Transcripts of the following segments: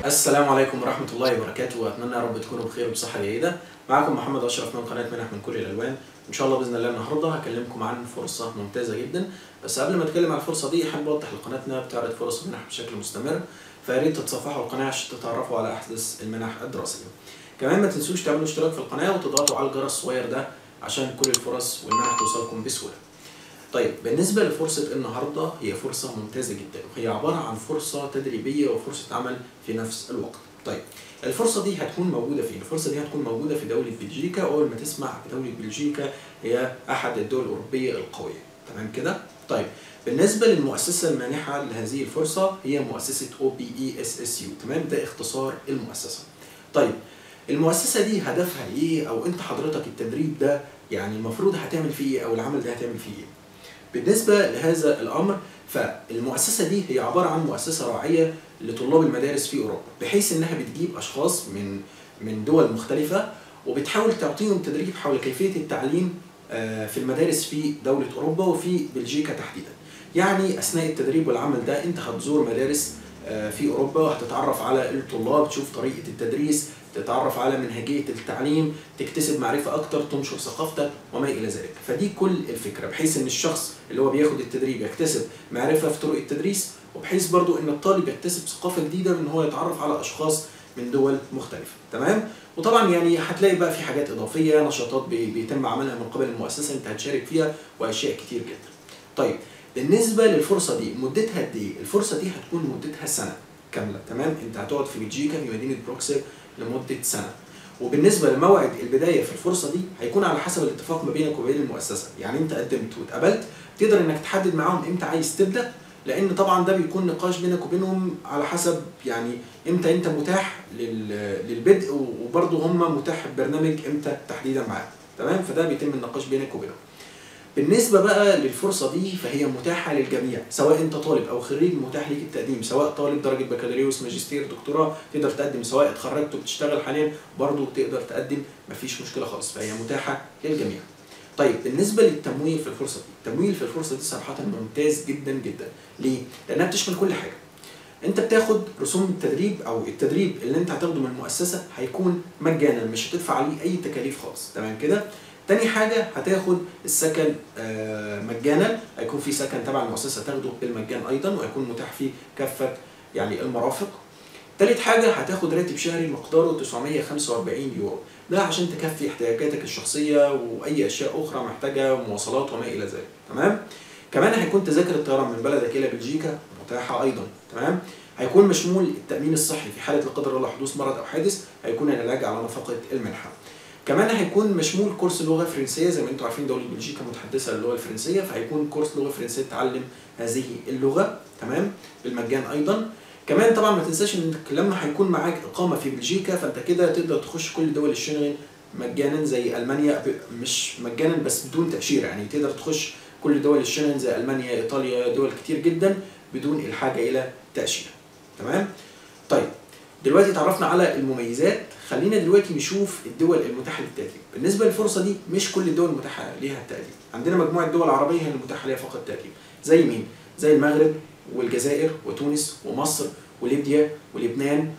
السلام عليكم ورحمة الله وبركاته وأتمنى يا رب تكونوا بخير وبصحة جيدة معكم محمد أشرف من قناة منح من كل الألوان إن شاء الله بإذن الله النهاردة هكلمكم عن فرصة ممتازة جدا بس قبل ما أتكلم عن الفرصة دي أحب أوضح لقناة إنها بتعرض فرص منح بشكل مستمر فيا ريت تتصفحوا القناة عشان تتعرفوا على أحدث المنح الدراسية كمان ما تنسوش تعملوا اشتراك في القناة وتضغطوا على الجرس الصغير ده عشان كل الفرص والمنح توصلكم بسهولة طيب بالنسبة لفرصة النهاردة هي فرصة ممتازة جدا وهي عبارة عن فرصة تدريبية وفرصة عمل في نفس الوقت طيب الفرصة دي هتكون موجودة فين؟ الفرصة دي هتكون موجودة في دولة بلجيكا أول ما تسمع دولة بلجيكا هي أحد الدول الأوروبية القوية تمام كده؟ طيب بالنسبة للمؤسسة المانحة لهذه الفرصة هي مؤسسة OPESSU تمام ده اختصار المؤسسة طيب المؤسسة دي هدفها ايه او انت حضرتك التدريب ده يعني المفروض هتعمل فيه ايه او العمل ده هتعمل فيه ايه بالنسبة لهذا الامر فالمؤسسة دي هي عبارة عن مؤسسة راعية لطلاب المدارس في اوروبا بحيث انها بتجيب اشخاص من من دول مختلفة وبتحاول تعطيهم تدريب حول كيفية التعليم آه، في المدارس في دولة اوروبا وفي بلجيكا تحديدا يعني اثناء التدريب والعمل ده انت هتزور مدارس آه، في اوروبا وهتتعرف على الطلاب تشوف طريقه التدريس تتعرف على منهجيه التعليم تكتسب معرفه اكتر تنشر ثقافتك وما الى ذلك فدي كل الفكره بحيث ان الشخص اللي هو بياخد التدريب يكتسب معرفه في طرق التدريس وبحيث برضو ان الطالب يكتسب ثقافه جديده ان هو يتعرف على اشخاص من دول مختلفه تمام وطبعا يعني هتلاقي بقى في حاجات اضافيه نشاطات بي- بيتم عملها من قبل المؤسسه انت هتشارك فيها واشياء كتير جدا طيب بالنسبه للفرصه دي مدتها قد ايه الفرصه دي هتكون مدتها سنه كامله تمام انت هتقعد في بلجيكا في مدينه بروكسل لمده سنه وبالنسبه لموعد البدايه في الفرصه دي هيكون على حسب الاتفاق ما بينك وبين المؤسسه يعني انت قدمت واتقبلت تقدر انك تحدد معاهم امتى عايز تبدا لان طبعا ده بيكون نقاش بينك وبينهم على حسب يعني امتى انت متاح لل- للبدء وبرضه هم متاح البرنامج امتى تحديدا معاك تمام فده بيتم النقاش بينك وبينهم بالنسبة بقى للفرصة دي فهي متاحة للجميع سواء انت طالب او خريج متاح ليك التقديم سواء طالب درجة بكالوريوس ماجستير دكتوراه تقدر تقدم سواء اتخرجت وبتشتغل حاليا برضو تقدر تقدم مفيش مشكلة خالص فهي متاحة للجميع طيب بالنسبة للتمويل في الفرصة دي التمويل في الفرصة دي صراحة ممتاز جدا جدا ليه؟ لأنها بتشمل كل حاجة انت بتاخد رسوم التدريب او التدريب اللي انت هتاخده من المؤسسه هيكون مجانا مش هتدفع عليه اي تكاليف خالص تمام كده تاني حاجة هتاخد السكن آه، مجانا هيكون في سكن تبع المؤسسة تاخده بالمجان أيضا وهيكون متاح فيه كافة يعني المرافق تالت حاجة هتاخد راتب شهري مقداره 945 يورو ده عشان تكفي احتياجاتك الشخصية وأي أشياء أخرى محتاجة مواصلات وما إلى ذلك تمام كمان هيكون تذاكر الطيران من بلدك إلى بلجيكا متاحة أيضا تمام هيكون مشمول التأمين الصحي في حالة لا قدر الله حدوث مرض أو حادث هيكون العلاج على نفقة المنحة كمان هيكون مشمول كورس لغه فرنسيه زي ما انتم عارفين دوله بلجيكا متحدثه للغه الفرنسيه فهيكون كورس لغه فرنسيه تعلم هذه اللغه تمام بالمجان ايضا كمان طبعا ما تنساش انك لما هيكون معاك اقامه في بلجيكا فانت كده تقدر تخش كل دول الشنغن مجانا زي المانيا ب- مش مجانا بس بدون تاشيره يعني تقدر تخش كل دول الشنغن زي المانيا ايطاليا دول كتير جدا بدون الحاجه الى تاشيره تمام طيب دلوقتي اتعرفنا على المميزات خلينا دلوقتي نشوف الدول المتاحه للتقديم بالنسبه للفرصه دي مش كل الدول متاحه ليها التقديم عندنا مجموعه دول عربيه هي المتاحه ليها فقط التقديم زي مين زي المغرب والجزائر وتونس ومصر وليبيا ولبنان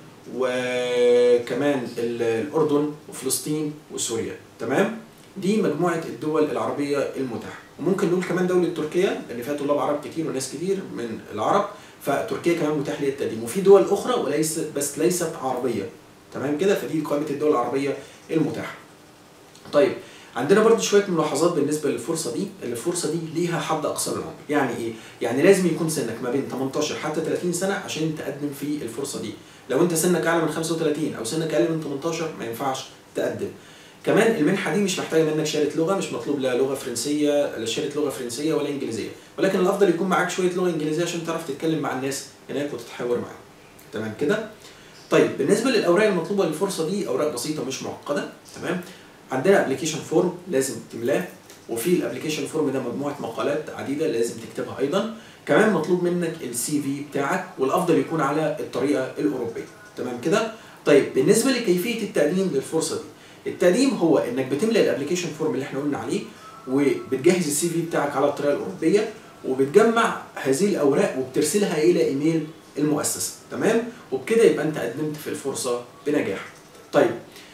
وكمان ال- الاردن وفلسطين وسوريا تمام دي مجموعه الدول العربيه المتاحه وممكن نقول كمان دوله تركيا لان فيها طلاب عرب كتير وناس كتير من العرب فتركيا كمان متاح ليها التقديم وفي دول اخرى وليس بس ليست عربيه تمام كده فدي قائمه الدول العربيه المتاحه طيب عندنا برضو شويه ملاحظات بالنسبه للفرصه دي اللي الفرصه دي ليها حد اقصى للعمر يعني ايه يعني لازم يكون سنك ما بين 18 حتى 30 سنه عشان تقدم في الفرصه دي لو انت سنك اعلى من 35 او سنك اقل من 18 ما ينفعش تقدم كمان المنحه دي مش محتاجه منك شهاده لغه مش مطلوب لا لغه فرنسيه لا شهاده لغه فرنسيه ولا انجليزيه ولكن الافضل يكون معاك شويه لغه انجليزيه عشان تعرف تتكلم مع الناس هناك وتتحاور معاهم تمام كده طيب بالنسبه للاوراق المطلوبه للفرصه دي اوراق بسيطه مش معقده تمام عندنا ابلكيشن فورم لازم تملاه وفي الابلكيشن فورم ده مجموعه مقالات عديده لازم تكتبها ايضا كمان مطلوب منك السي في بتاعك والافضل يكون على الطريقه الاوروبيه تمام كده طيب بالنسبه لكيفيه التقديم للفرصه دي التقديم هو انك بتملى الابلكيشن فورم اللي احنا قلنا عليه وبتجهز السي في بتاعك على الطريقه الاوروبيه وبتجمع هذه الاوراق وبترسلها الى ايميل المؤسسه تمام وبكده يبقى انت قدمت في الفرصه بنجاح طيب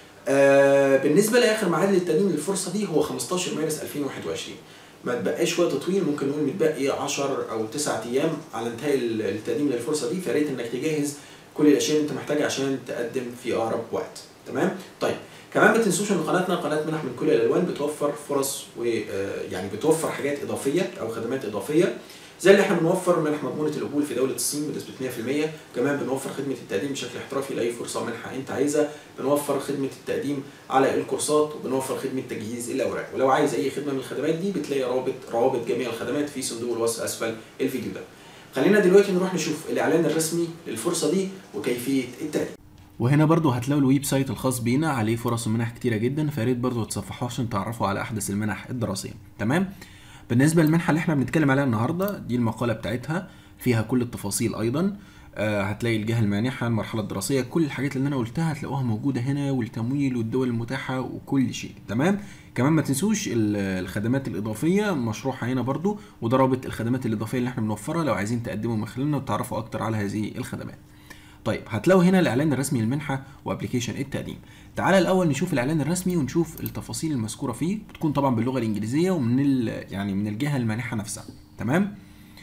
آه بالنسبه لاخر ميعاد للتقديم للفرصه دي هو 15 مارس 2021 ما تبقاش وقت طويل ممكن نقول متبقي 10 او 9 ايام على انتهاء التقديم للفرصه دي فيا ريت انك تجهز كل الاشياء اللي انت محتاجها عشان تقدم في اقرب وقت تمام طيب كمان ما تنسوش ان قناتنا قناه منح من كل الالوان بتوفر فرص ويعني بتوفر حاجات اضافيه او خدمات اضافيه زي اللي احنا بنوفر منح مضمونه القبول في دوله الصين بنسبه 100% كمان بنوفر خدمه التقديم بشكل احترافي لاي فرصه منحه انت عايزها بنوفر خدمه التقديم على الكورسات وبنوفر خدمه تجهيز الاوراق ولو عايز اي خدمه من الخدمات دي بتلاقي روابط روابط جميع الخدمات في صندوق الوصف اسفل الفيديو ده خلينا دلوقتي نروح نشوف الاعلان الرسمي للفرصه دي وكيفيه التقديم وهنا برضو هتلاقوا الويب سايت الخاص بينا عليه فرص ومنح كتيره جدا فياريت برضو تصفحوه عشان تعرفوا على احدث المنح الدراسيه تمام بالنسبه للمنحه اللي احنا بنتكلم عليها النهارده دي المقاله بتاعتها فيها كل التفاصيل ايضا آه هتلاقي الجهه المانحه المرحله الدراسيه كل الحاجات اللي انا قلتها هتلاقوها موجوده هنا والتمويل والدول المتاحه وكل شيء تمام كمان ما تنسوش الخدمات الاضافيه مشروحه هنا برضو وده رابط الخدمات الاضافيه اللي احنا بنوفرها لو عايزين تقدموا من خلالنا وتعرفوا اكتر على هذه الخدمات طيب هتلاقوا هنا الاعلان الرسمي للمنحه وابلكيشن التقديم تعالى الاول نشوف الاعلان الرسمي ونشوف التفاصيل المذكوره فيه بتكون طبعا باللغه الانجليزيه ومن يعني من الجهه المانحه نفسها تمام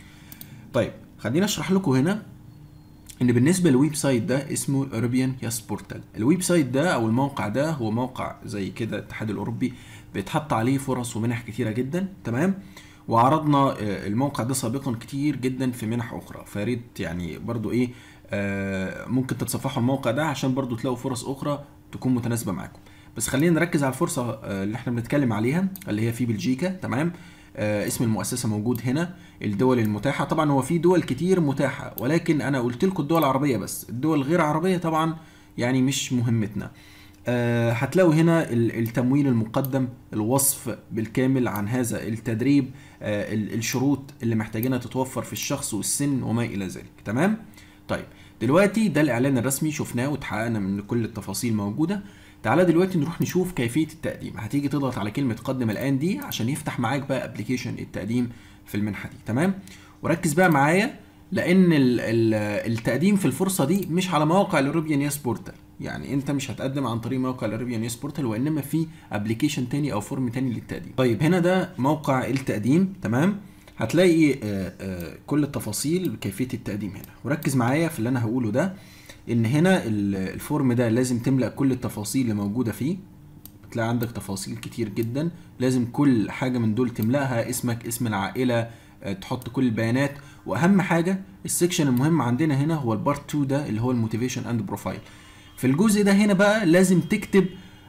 طيب خليني اشرح لكم هنا ان بالنسبه للويب سايت ده اسمه اوروبيان ياس بورتال الويب سايت ده او الموقع ده هو موقع زي كده الاتحاد الاوروبي بيتحط عليه فرص ومنح كتيره جدا تمام وعرضنا الموقع ده سابقا كتير جدا في منح اخرى فياريت يعني برضو ايه آه ممكن تتصفحوا الموقع ده عشان برضو تلاقوا فرص اخرى تكون متناسبه معاكم بس خلينا نركز على الفرصه آه اللي احنا بنتكلم عليها اللي هي في بلجيكا تمام آه اسم المؤسسه موجود هنا الدول المتاحه طبعا هو في دول كتير متاحه ولكن انا قلت لكم الدول العربيه بس الدول الغير عربيه طبعا يعني مش مهمتنا أه هتلاقوا هنا التمويل المقدم الوصف بالكامل عن هذا التدريب أه الشروط اللي محتاجينها تتوفر في الشخص والسن وما الى ذلك تمام طيب دلوقتي ده الاعلان الرسمي شفناه واتحققنا من كل التفاصيل موجوده تعالى دلوقتي نروح نشوف كيفيه التقديم هتيجي تضغط على كلمه قدم الان دي عشان يفتح معاك بقى ابلكيشن التقديم في المنحه دي تمام وركز بقى معايا لان ال ال التقديم في الفرصه دي مش على مواقع الاوروبيان ياس بورتال يعني انت مش هتقدم عن طريق موقع الاوروبيان ياس بورتال وانما في ابلكيشن تاني او فورم تاني للتقديم طيب هنا ده موقع التقديم تمام هتلاقي آآ آآ كل التفاصيل كيفيه التقديم هنا وركز معايا في اللي انا هقوله ده ان هنا الفورم ده لازم تملا كل التفاصيل اللي موجوده فيه تلاقي عندك تفاصيل كتير جدا لازم كل حاجه من دول تملاها اسمك اسم العائله تحط كل البيانات واهم حاجه السكشن المهم عندنا هنا هو البارت 2 ده اللي هو الموتيفيشن اند بروفايل في الجزء ده هنا بقى لازم تكتب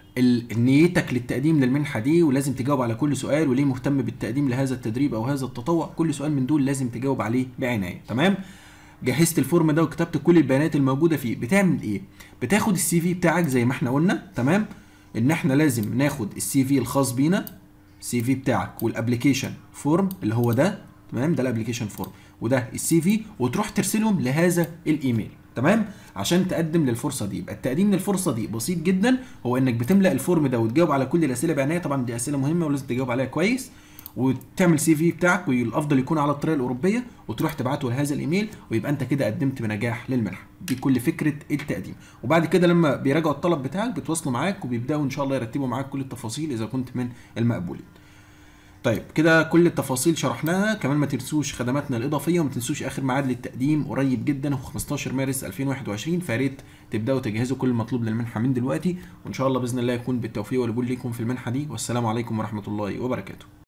نيتك للتقديم للمنحه دي ولازم تجاوب على كل سؤال وليه مهتم بالتقديم لهذا التدريب او هذا التطوع كل سؤال من دول لازم تجاوب عليه بعنايه تمام جهزت الفورم ده وكتبت كل البيانات الموجوده فيه بتعمل ايه بتاخد السي في بتاعك زي ما احنا قلنا تمام ان احنا لازم ناخد السي في الخاص بينا السي في بتاعك والابلكيشن فورم اللي هو ده تمام ده الابلكيشن فورم وده السي في وتروح ترسلهم لهذا الايميل تمام عشان تقدم للفرصه دي يبقى التقديم للفرصه دي بسيط جدا هو انك بتملا الفورم ده وتجاوب على كل الاسئله بعنايه طبعا دي اسئله مهمه ولازم تجاوب عليها كويس وتعمل سي في بتاعك والافضل يكون على الطريقه الاوروبيه وتروح تبعته لهذا الايميل ويبقى انت كده قدمت بنجاح للمنحه دي كل فكره التقديم وبعد كده لما بيراجعوا الطلب بتاعك بيتواصلوا معاك وبيبداوا ان شاء الله يرتبوا معاك كل التفاصيل اذا كنت من المقبولين طيب كده كل التفاصيل شرحناها كمان ما تنسوش خدماتنا الاضافيه وما تنسوش اخر ميعاد للتقديم قريب جدا هو 15 مارس 2021 فياريت تبداوا تجهزوا كل المطلوب للمنحه من دلوقتي وان شاء الله باذن الله يكون بالتوفيق والقبول ليكم في المنحه دي والسلام عليكم ورحمه الله وبركاته